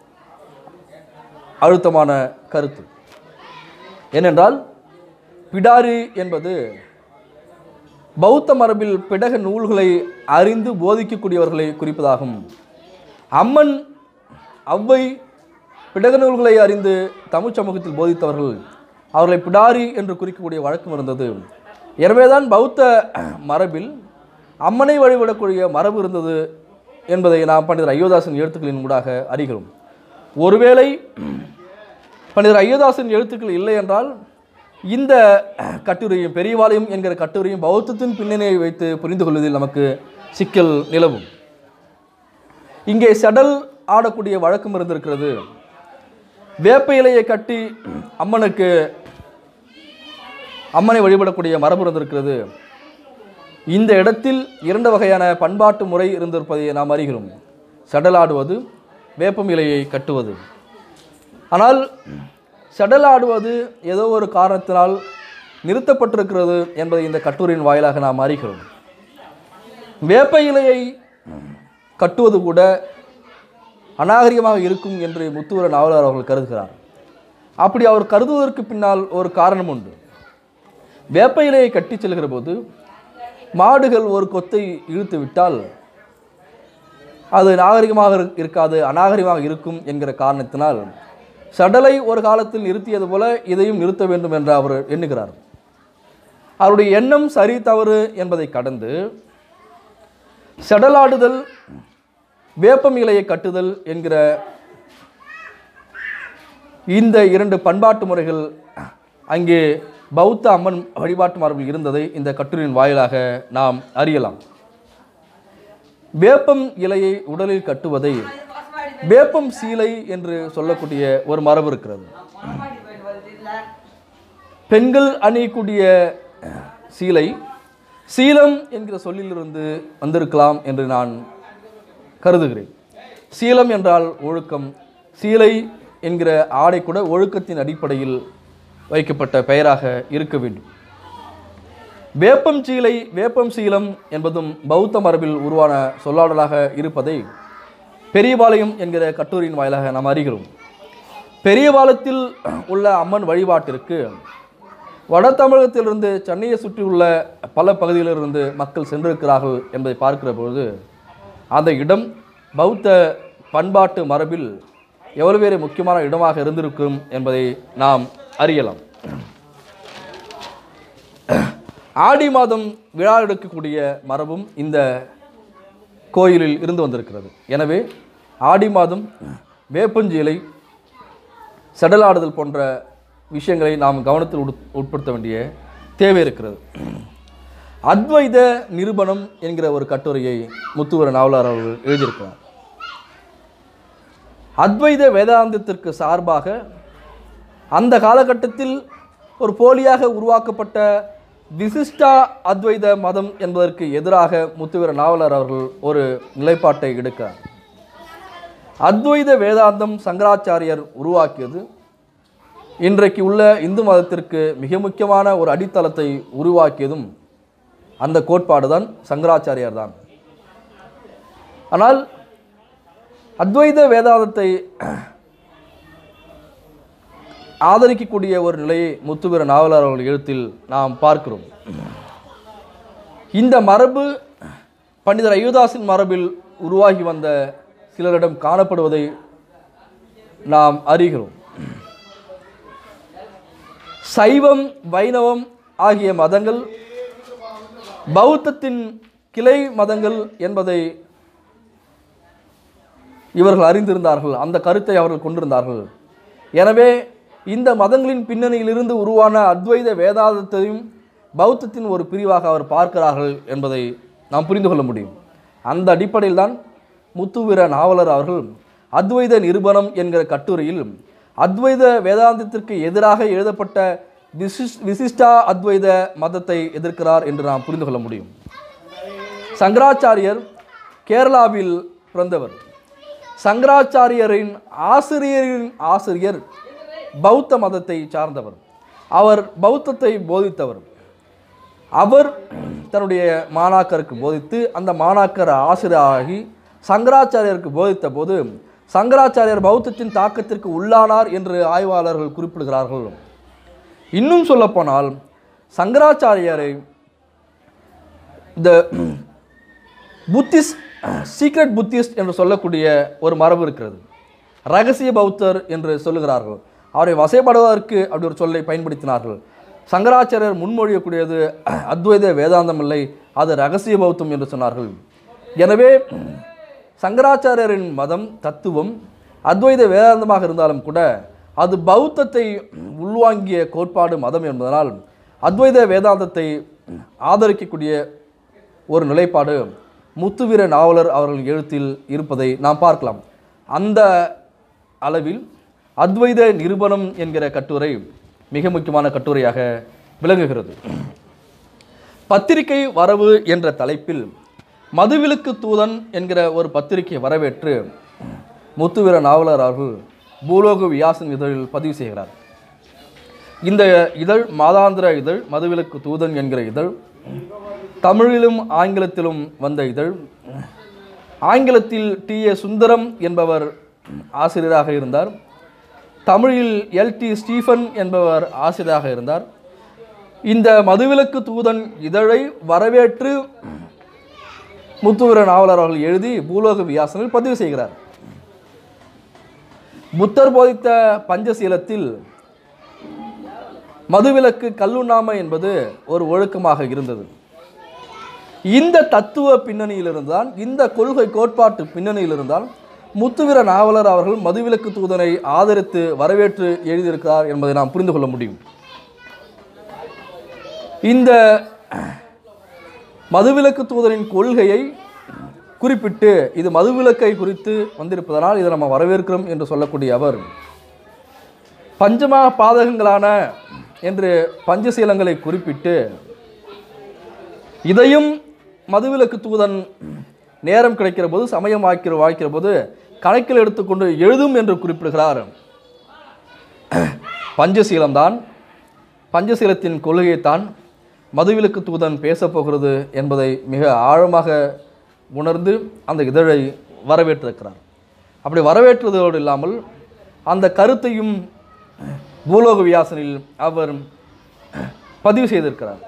அழுத்தமான கருத்து ஏனென்றால் பிடாரி என்பது பௌத்த மரபில் பிடக நூல்களை அறிந்து போதிக்கக்கூடியவர்களை குறிப்பதாகும் அம்மன் அவ்வை பிடக நூல்களை அறிந்து தமிழ் சமூகத்தில் போதித்தவர்கள் அவர்களை பிடாரி என்று குறிக்கக்கூடிய வழக்கம் இருந்தது எனவேதான் பௌத்த மரபில் அம்மனை வழிபடக்கூடிய மரபு இருந்தது என்பதை நாம் பண்டிதர் ஐயோதாசன் எழுத்துக்களின் ஊடாக அறிகிறோம் ஒருவேளை பண்டிதர் ஐயோதாசன் எழுத்துக்கள் இல்லை என்றால் இந்த கட்டுரையும் பெரியவாளையும் என்கிற கட்டுரையும் பௌத்தத்தின் பின்னணியை வைத்து புரிந்து கொள்வதில் நமக்கு சிக்கல் நிலவும் இங்கே செடல் ஆடக்கூடிய வழக்கம் இருந்திருக்கிறது வேப்ப இலையை கட்டி அம்மனுக்கு அம்மனை வழிபடக்கூடிய மரபு இருந்திருக்கிறது இந்த இடத்தில் இரண்டு வகையான பண்பாட்டு முறை இருந்திருப்பதை நாம் அறிகிறோம் சடலாடுவது வேப்பம் இலையை கட்டுவது ஆனால் சடலாடுவது ஏதோ ஒரு காரணத்தினால் நிறுத்தப்பட்டிருக்கிறது என்பதை இந்த கட்டுரையின் வாயிலாக நாம் அறிகிறோம் வேப்ப இலையை கட்டுவது கூட அநாகரிகமாக இருக்கும் என்று முத்துவர நாவலர் அவர்கள் கருதுகிறார் அப்படி அவர் கருதுவதற்கு பின்னால் ஒரு காரணம் உண்டு வேப்ப இலையை கட்டிச் செல்கிற போது மாடுகள் ஒரு கொத்தை இழுத்து விட்டால் அது நாகரிகமாக இரு- இருக்காது அநாகரிகமாக இருக்கும் என்கிற காரணத்தினால் சடலை ஒரு காலத்தில் நிறுத்தியது போல இதையும் நிறுத்த வேண்டும் என்று அவர் எண்ணுகிறார் அவருடைய எண்ணம் சரி தவறு என்பதை கடந்து செடலாடுதல் வேப்பம் இலையை கட்டுதல் என்கிற இந்த இரண்டு பண்பாட்டு முறைகள் அங்கே பௌத்த அம்மன் வழிபாட்டு மரபில் இருந்ததை இந்த கட்டுரையின் வாயிலாக நாம் அறியலாம் வேப்பம் இலையை உடலில் கட்டுவதை வேப்பம் சீலை என்று சொல்லக்கூடிய ஒரு மரபு இருக்கிறது பெண்கள் அணியக்கூடிய சீலை சீலம் என்கிற சொல்லிலிருந்து வந்திருக்கலாம் என்று நான் கருதுகிறேன் சீலம் என்றால் ஒழுக்கம் சீலை என்கிற ஆடை கூட ஒழுக்கத்தின் அடிப்படையில் வைக்கப்பட்ட பெயராக இருக்க வேண்டும் வேப்பம் சீலை வேப்பம் சீலம் என்பதும் பௌத்த மரபில் உருவான சொல்லாடலாக இருப்பதை பெரியபாளையம் என்கிற கட்டுரையின் வாயிலாக நாம் அறிகிறோம் பெரியபாளையத்தில் உள்ள அம்மன் வழிபாட்டிற்கு வட தமிழகத்திலிருந்து சென்னையை சுற்றியுள்ள பல பகுதிகளிலிருந்து மக்கள் சென்றிருக்கிறார்கள் என்பதை பார்க்கிற பொழுது அந்த இடம் பௌத்த பண்பாட்டு மரபில் எவ்வளவு வேறு முக்கியமான இடமாக இருந்திருக்கும் என்பதை நாம் அறியலாம் ஆடி மாதம் விழா எடுக்கக்கூடிய மரபும் இந்த கோயிலில் இருந்து வந்திருக்கிறது எனவே ஆடி மாதம் வேப்பஞ்சீலை செடலாடுதல் போன்ற விஷயங்களை நாம் கவனத்தில் உட்- உட்படுத்த வேண்டிய தேவை இருக்கிறது அத்வைத நிரூபணம் என்கிற ஒரு கட்டுரையை முத்துவர நாவலர் அவர்கள் எழுதியிருக்கிறார் அத்வைத வேதாந்தத்திற்கு சார்பாக அந்த காலகட்டத்தில் ஒரு போலியாக உருவாக்கப்பட்ட விசிஷ்டா அத்வைத மதம் என்பதற்கு எதிராக முத்துவீர நாவலர் அவர்கள் ஒரு நிலைப்பாட்டை எடுக்கிறார் அத்வைத வேதாந்தம் சங்கராச்சாரியர் உருவாக்கியது இன்றைக்கு உள்ள இந்து மதத்திற்கு மிக முக்கியமான ஒரு அடித்தளத்தை உருவாக்கியதும் அந்த கோட்பாடு தான் சங்கராச்சாரியார் தான் ஆனால் அத்வைத வேதாந்தத்தை ஆதரிக்கக்கூடிய ஒரு நிலையை முத்துவீர நாவலர் அவர்கள் எழுத்தில் நாம் பார்க்கிறோம் இந்த மரபு பண்டிதர் அயோதாசின் மரபில் உருவாகி வந்த சிலரிடம் காணப்படுவதை நாம் அறிகிறோம் சைவம் வைணவம் ஆகிய மதங்கள் பௌத்தத்தின் கிளை மதங்கள் என்பதை இவர்கள் அறிந்திருந்தார்கள் அந்த கருத்தை அவர்கள் கொண்டிருந்தார்கள் எனவே இந்த மதங்களின் பின்னணியிலிருந்து உருவான அத்வைத வேதாந்தத்தையும் பௌத்தத்தின் ஒரு பிரிவாக அவர் பார்க்கிறார்கள் என்பதை நாம் புரிந்து கொள்ள முடியும் அந்த அடிப்படையில் தான் முத்துவீர நாவலர் அவர்கள் அத்வைத நிரூபணம் என்கிற கட்டுரையில் அத்வைத வேதாந்தத்திற்கு எதிராக எழுதப்பட்ட விசிஷ் விசிஷ்டா அத்வைத மதத்தை எதிர்க்கிறார் என்று நாம் புரிந்து கொள்ள முடியும் சங்கராச்சாரியர் கேரளாவில் பிறந்தவர் சங்கராச்சாரியரின் ஆசிரியரின் ஆசிரியர் பௌத்த மதத்தை சார்ந்தவர் அவர் பௌத்தத்தை போதித்தவர் அவர் தன்னுடைய மாணாக்கருக்கு போதித்து அந்த மாணாக்கர் ஆசிரியராகி சங்கராச்சாரியருக்கு போதித்த போது சங்கராச்சாரியர் பௌத்தத்தின் தாக்கத்திற்கு உள்ளானார் என்று ஆய்வாளர்கள் குறிப்பிடுகிறார்கள் இன்னும் சொல்லப்போனால் சங்கராச்சாரியரை இந்த புத்திஸ்ட் சீக்ரெட் புத்திஸ்ட் என்று சொல்லக்கூடிய ஒரு மரபு இருக்கிறது ரகசிய பௌத்தர் என்று சொல்லுகிறார்கள் அவரை வசைப்படுவதற்கு அப்படி ஒரு சொல்லை பயன்படுத்தினார்கள் சங்கராச்சாரியர் முன்மொழியக்கூடியது அத்வைத வேதாந்தம் இல்லை அது ரகசிய பௌத்தம் என்று சொன்னார்கள் எனவே சங்கராச்சாரியரின் மதம் தத்துவம் அத்வைத வேதாந்தமாக இருந்தாலும் கூட அது பௌத்தத்தை உள்வாங்கிய கோட்பாடு மதம் என்பதனால் அத்வைத வேதாந்தத்தை ஆதரிக்கக்கூடிய ஒரு நிலைப்பாடு முத்துவீர நாவலர் அவர்கள் எழுத்தில் இருப்பதை நாம் பார்க்கலாம் அந்த அளவில் அத்வைத நிரூபணம் என்கிற கட்டுரை மிக முக்கியமான கட்டுரையாக விளங்குகிறது பத்திரிகை வரவு என்ற தலைப்பில் மதுவிலக்கு தூதன் என்கிற ஒரு பத்திரிகை வரவேற்று முத்துவீர நாவலர் அவர்கள் பூலோக வியாசன் இதழில் பதிவு செய்கிறார் இந்த இதழ் மாதாந்திர இதழ் மதுவிலக்கு தூதன் என்கிற இதழ் தமிழிலும் ஆங்கிலத்திலும் வந்த இதழ் ஆங்கிலத்தில் டி ஏ சுந்தரம் என்பவர் ஆசிரியராக இருந்தார் தமிழில் எல் டி ஸ்டீஃபன் என்பவர் ஆசிரியராக இருந்தார் இந்த மதுவிலக்கு தூதன் இதழை வரவேற்று முத்துவீர நாவலர் அவர்கள் எழுதி பூலோக வியாசனில் பதிவு செய்கிறார் புத்தர் போதித்த பஞ்சசீலத்தில் மதுவிலக்கு கல்லுண்ணாமை என்பது ஒரு ஒழுக்கமாக இருந்தது இந்த தத்துவ பின்னணியிலிருந்து தான் இந்த கொள்கை கோட்பாட்டு பின்னணியிலிருந்தான் முத்துவீர நாவலர் அவர்கள் மதுவிலக்கு தூதனை ஆதரித்து வரவேற்று எழுதியிருக்கிறார் என்பதை நாம் புரிந்து கொள்ள முடியும் இந்த மதுவிலக்கு தூதரின் கொள்கையை குறிப்பிட்டு இது மதுவிலக்கை குறித்து வந்திருப்பதனால் இதை நம்ம வரவேற்கிறோம் என்று சொல்லக்கூடிய அவர் பஞ்சமா பாதகங்களான என்று பஞ்சசீலங்களை குறிப்பிட்டு இதையும் மதுவிலக்கு தூதன் நேரம் கிடைக்கிற போது சமயம் வாய்க்கிற வாய்க்கிற போது கணக்கில் எடுத்துக்கொண்டு எழுதும் என்று குறிப்பிடுகிறார் பஞ்சசீலம்தான் பஞ்சசீலத்தின் கொள்கையைத்தான் மதுவிலக்கு தூதன் பேசப்போகிறது என்பதை மிக ஆழமாக உணர்ந்து அந்த இதழை வரவேற்றிருக்கிறார் அப்படி வரவேற்றதோடு இல்லாமல் அந்த கருத்தையும் பூலோக வியாசனில் அவர் பதிவு செய்திருக்கிறார்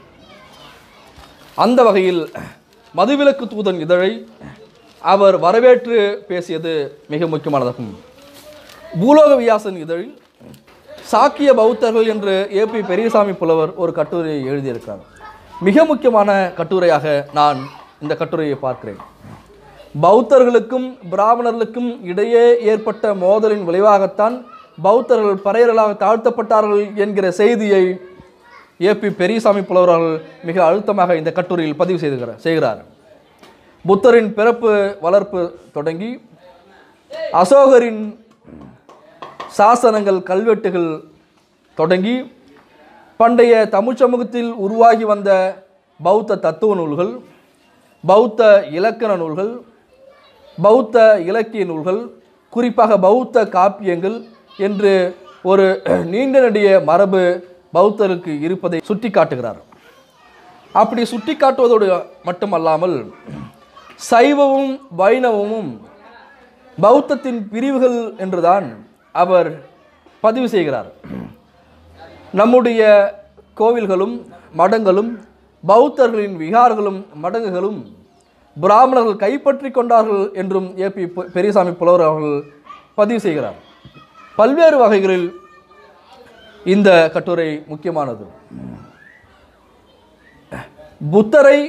அந்த வகையில் மதுவிலக்கு தூதன் இதழை அவர் வரவேற்று பேசியது மிக முக்கியமானதாகும் பூலோக வியாசன் இதழில் சாக்கிய பௌத்தர்கள் என்று ஏபி பெரியசாமி புலவர் ஒரு கட்டுரையை எழுதியிருக்கிறார் மிக முக்கியமான கட்டுரையாக நான் இந்த கட்டுரையை பார்க்கிறேன் பௌத்தர்களுக்கும் பிராமணர்களுக்கும் இடையே ஏற்பட்ட மோதலின் விளைவாகத்தான் பௌத்தர்கள் பறையர்களாக தாழ்த்தப்பட்டார்கள் என்கிற செய்தியை ஏபி பெரியசாமி புலவர் அவர்கள் மிக அழுத்தமாக இந்த கட்டுரையில் பதிவு செய்துகிறார் செய்கிறார் புத்தரின் பிறப்பு வளர்ப்பு தொடங்கி அசோகரின் சாசனங்கள் கல்வெட்டுகள் தொடங்கி பண்டைய தமிழ் சமூகத்தில் உருவாகி வந்த பௌத்த தத்துவ நூல்கள் பௌத்த இலக்கண நூல்கள் பௌத்த இலக்கிய நூல்கள் குறிப்பாக பௌத்த காப்பியங்கள் என்று ஒரு நீண்ட நெடிய மரபு பௌத்தருக்கு இருப்பதை சுட்டி காட்டுகிறார் அப்படி சுட்டி காட்டுவதோடு மட்டுமல்லாமல் சைவமும் வைணவமும் பௌத்தத்தின் பிரிவுகள் என்றுதான் அவர் பதிவு செய்கிறார் நம்முடைய கோவில்களும் மடங்களும் பௌத்தர்களின் விகார்களும் மடங்குகளும் பிராமணர்கள் கைப்பற்றி கொண்டார்கள் என்றும் ஏபி பெரியசாமி புலவர் அவர்கள் பதிவு செய்கிறார் பல்வேறு வகைகளில் இந்த கட்டுரை முக்கியமானது புத்தரை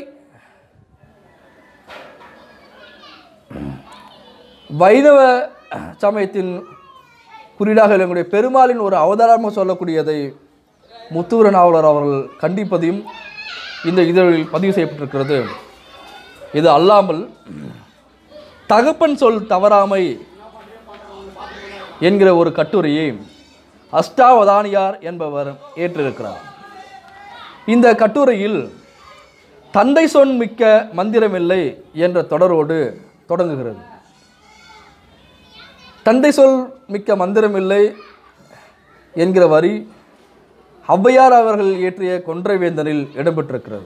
வைணவ சமயத்தின் குறியீடாக எங்களுடைய பெருமாளின் ஒரு அவதாரமாக சொல்லக்கூடியதை முத்துவர நாவலர் அவர்கள் கண்டிப்பதையும் இந்த இதழில் பதிவு செய்யப்பட்டிருக்கிறது இது அல்லாமல் தகப்பன் சொல் தவறாமை என்கிற ஒரு கட்டுரையை அஷ்டாவதானியார் என்பவர் ஏற்றிருக்கிறார் இந்த கட்டுரையில் தந்தை சொன் மிக்க மந்திரமில்லை என்ற தொடரோடு தொடங்குகிறது தந்தை சொல் மிக்க மந்திரமில்லை என்கிற வரி ஔவையார் அவர்கள் இயற்றிய கொன்றைவேந்தனில் இடம்பெற்றிருக்கிறது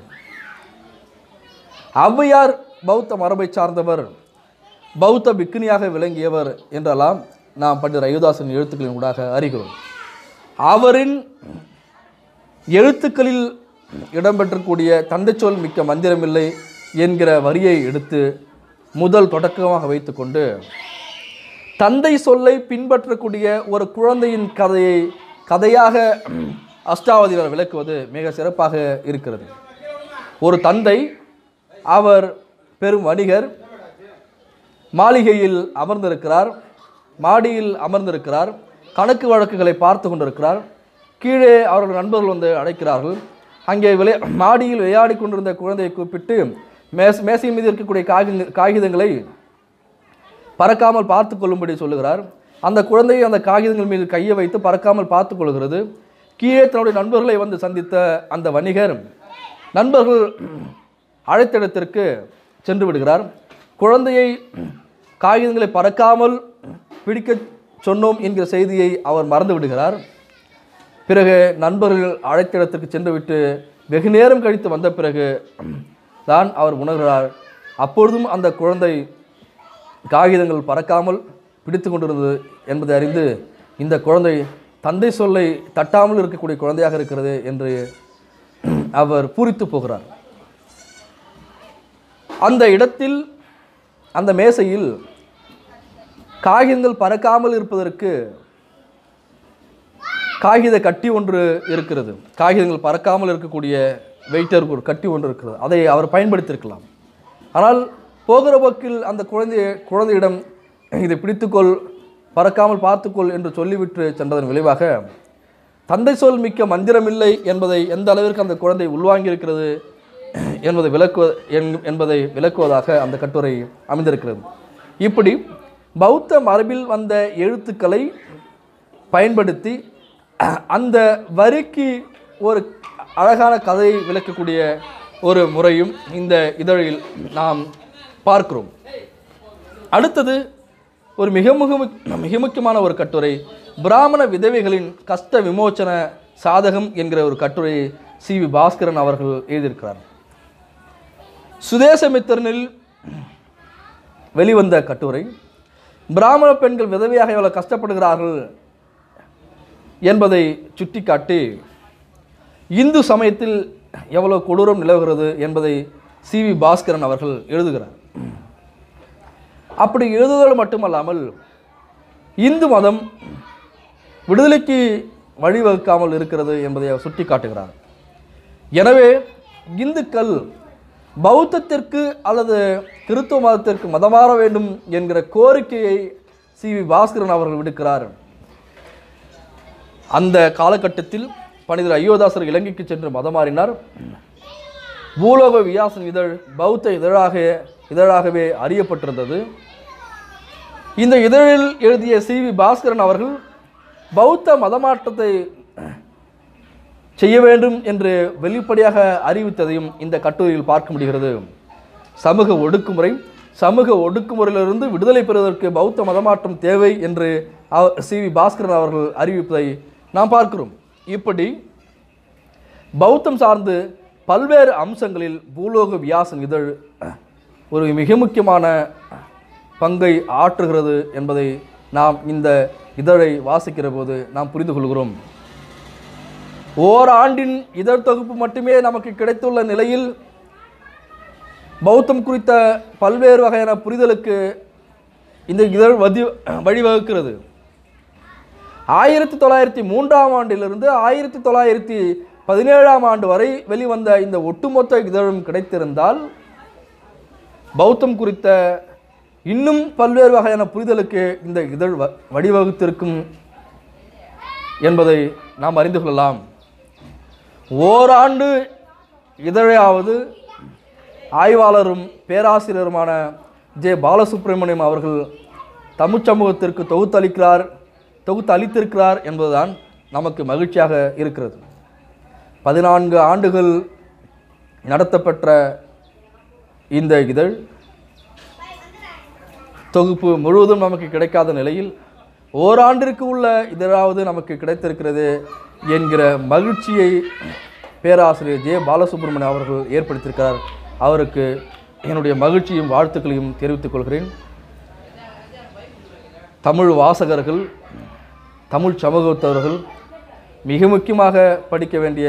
ஔவையார் பௌத்த மரபை சார்ந்தவர் பௌத்த பிக்குனியாக விளங்கியவர் என்றெல்லாம் நாம் பண்டிதர் அயோதாசன் எழுத்துக்களின் ஊடாக அறிகிறோம் அவரின் எழுத்துக்களில் இடம்பெற்றக்கூடிய தந்தை சொல் மிக்க மந்திரமில்லை என்கிற வரியை எடுத்து முதல் தொடக்கமாக வைத்துக்கொண்டு தந்தை சொல்லை பின்பற்றக்கூடிய ஒரு குழந்தையின் கதையை கதையாக அஷ்டாவதியில் விளக்குவது மிக சிறப்பாக இருக்கிறது ஒரு தந்தை அவர் பெரும் வணிகர் மாளிகையில் அமர்ந்திருக்கிறார் மாடியில் அமர்ந்திருக்கிறார் கணக்கு வழக்குகளை பார்த்து கொண்டிருக்கிறார் கீழே அவர்கள் நண்பர்கள் வந்து அழைக்கிறார்கள் அங்கே விளை மாடியில் விளையாடி கொண்டிருந்த குழந்தையை கூப்பிட்டு மேஸ் மேசை மீது இருக்கக்கூடிய காகித காகிதங்களை பறக்காமல் பார்த்து கொள்ளும்படி சொல்லுகிறார் அந்த குழந்தை அந்த காகிதங்கள் மீது கையை வைத்து பறக்காமல் பார்த்து கொள்கிறது கீழே தன்னுடைய நண்பர்களை வந்து சந்தித்த அந்த வணிகர் நண்பர்கள் அழைத்த இடத்திற்கு சென்று விடுகிறார் குழந்தையை காகிதங்களை பறக்காமல் பிடிக்க சொன்னோம் என்கிற செய்தியை அவர் மறந்து விடுகிறார் பிறகு நண்பர்கள் அழைத்த இடத்திற்கு சென்றுவிட்டு வெகு நேரம் கழித்து வந்த பிறகு தான் அவர் உணர்கிறார் அப்பொழுதும் அந்த குழந்தை காகிதங்கள் பறக்காமல் பிடித்து கொண்டிருந்தது என்பதை அறிந்து இந்த குழந்தை தந்தை சொல்லை தட்டாமல் இருக்கக்கூடிய குழந்தையாக இருக்கிறது என்று அவர் பூரித்து போகிறார் அந்த இடத்தில் அந்த மேசையில் காகிதங்கள் பறக்காமல் இருப்பதற்கு காகித கட்டி ஒன்று இருக்கிறது காகிதங்கள் பறக்காமல் இருக்கக்கூடிய வெயிட்டர் ஒரு கட்டி ஒன்று இருக்கிறது அதை அவர் பயன்படுத்தியிருக்கலாம் ஆனால் போகிற போக்கில் அந்த குழந்தை குழந்தையிடம் இதை பிடித்துக்கொள் பறக்காமல் பார்த்துக்கொள் என்று சொல்லிவிட்டு சென்றதன் விளைவாக தந்தை சொல் மிக்க மந்திரமில்லை என்பதை எந்த அளவிற்கு அந்த குழந்தை உள்வாங்கியிருக்கிறது என்பதை விளக்குவ என்- என்பதை விளக்குவதாக அந்த கட்டுரை அமைந்திருக்கிறது இப்படி பௌத்த மரபில் வந்த எழுத்துக்களை பயன்படுத்தி அந்த வரிக்கு ஒரு அழகான கதையை விளக்கக்கூடிய ஒரு முறையும் இந்த இதழில் நாம் பார்க்கிறோம் அடுத்தது ஒரு மிக மிக முக்- மிக முக்கியமான ஒரு கட்டுரை பிராமண விதவைகளின் கஷ்ட விமோச்சன சாதகம் என்கிற ஒரு கட்டுரையை சி வி பாஸ்கரன் அவர்கள் எழுதியிருக்கிறார் சுதேசமித்திரனில் வெளிவந்த கட்டுரை பிராமண பெண்கள் விதவையாக எவ்வளவு கஷ்டப்படுகிறார்கள் என்பதை சுட்டிக்காட்டி இந்து சமயத்தில் எவ்வளவு கொடூரம் நிலவுகிறது என்பதை சி வி பாஸ்கரன் அவர்கள் எழுதுகிறார் அப்படி எழுதுதல் மட்டுமல்லாமல் இந்து மதம் விடுதலைக்கு வழிவகுக்காமல் இருக்கிறது என்பதை அவர் சுட்டிக்காட்டுகிறார் எனவே இந்துக்கள் பௌத்தத்திற்கு அல்லது கிறித்துவ மதத்திற்கு மதம் மாற வேண்டும் என்கிற கோரிக்கையை சி வி பாஸ்கரன் அவர்கள் விடுக்கிறார் அந்த காலகட்டத்தில் பண்டிதர் ஐயோதாசர் இலங்கைக்கு சென்று மதம் மாறினார் பூலோக வியாசன் இதழ் பௌத்த இதழாக இதழாகவே அறியப்பட்டிருந்தது இந்த இதழில் எழுதிய சி வி பாஸ்கரன் அவர்கள் பௌத்த மதமாற்றத்தை செய்ய வேண்டும் என்று வெளிப்படையாக அறிவித்ததையும் இந்த கட்டுரையில் பார்க்க முடிகிறது சமூக ஒடுக்குமுறை சமூக ஒடுக்குமுறையிலிருந்து விடுதலை பெறுவதற்கு பௌத்த மதமாற்றம் தேவை என்று அவ- சி வி பாஸ்கரன் அவர்கள் அறிவிப்பதை நாம் பார்க்கிறோம் இப்படி பௌத்தம் சார்ந்து பல்வேறு அம்சங்களில் பூலோக வியாசன் இதழ் ஒரு மிக முக்கியமான பங்கை ஆற்றுகிறது என்பதை நாம் இந்த இதழை வாசிக்கிற போது நாம் புரிந்து கொள்கிறோம் ஓராண்டின் இதழ் தொகுப்பு மட்டுமே நமக்கு கிடைத்துள்ள நிலையில் பௌத்தம் குறித்த பல்வேறு வகையான புரிதலுக்கு இந்த இதழ் வதி வழிவகுக்கிறது ஆயிரத்தி தொள்ளாயிரத்தி மூன்றாம் ஆண்டிலிருந்து ஆயிரத்தி தொள்ளாயிரத்தி பதினேழாம் ஆண்டு வரை வெளிவந்த இந்த ஒட்டுமொத்த இதழும் கிடைத்திருந்தால் பௌத்தம் குறித்த இன்னும் பல்வேறு வகையான புரிதலுக்கு இந்த இதழ் வ- வழிவகுத்திருக்கும் என்பதை நாம் அறிந்து கொள்ளலாம் ஓராண்டு இதழையாவது ஆய்வாளரும் பேராசிரியருமான ஜே பாலசுப்ரமணியம் அவர்கள் தமிழ்ச் சமூகத்திற்கு தொகுத்தளிக்கிறார் தொகுத்து அளித்திருக்கிறார் என்பதுதான் நமக்கு மகிழ்ச்சியாக இருக்கிறது பதினான்கு ஆண்டுகள் நடத்தப்பெற்ற இந்த இதழ் தொகுப்பு முழுவதும் நமக்கு கிடைக்காத நிலையில் ஓராண்டிற்கு உள்ள இதழாவது நமக்கு கிடைத்திருக்கிறது என்கிற மகிழ்ச்சியை பேராசிரியர் ஜே பாலசுப்ரமணியம் அவர்கள் ஏற்படுத்தியிருக்கிறார் அவருக்கு என்னுடைய மகிழ்ச்சியும் வாழ்த்துக்களையும் தெரிவித்துக் கொள்கிறேன் தமிழ் வாசகர்கள் தமிழ் சமூகத்தவர்கள் மிக முக்கியமாக படிக்க வேண்டிய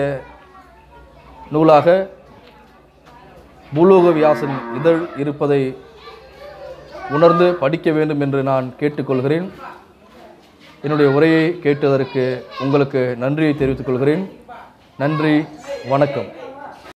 நூலாக பூலோக வியாசன் இதழ் இருப்பதை உணர்ந்து படிக்க வேண்டும் என்று நான் கேட்டுக்கொள்கிறேன் என்னுடைய உரையை கேட்டதற்கு உங்களுக்கு நன்றியை தெரிவித்துக் கொள்கிறேன் நன்றி வணக்கம்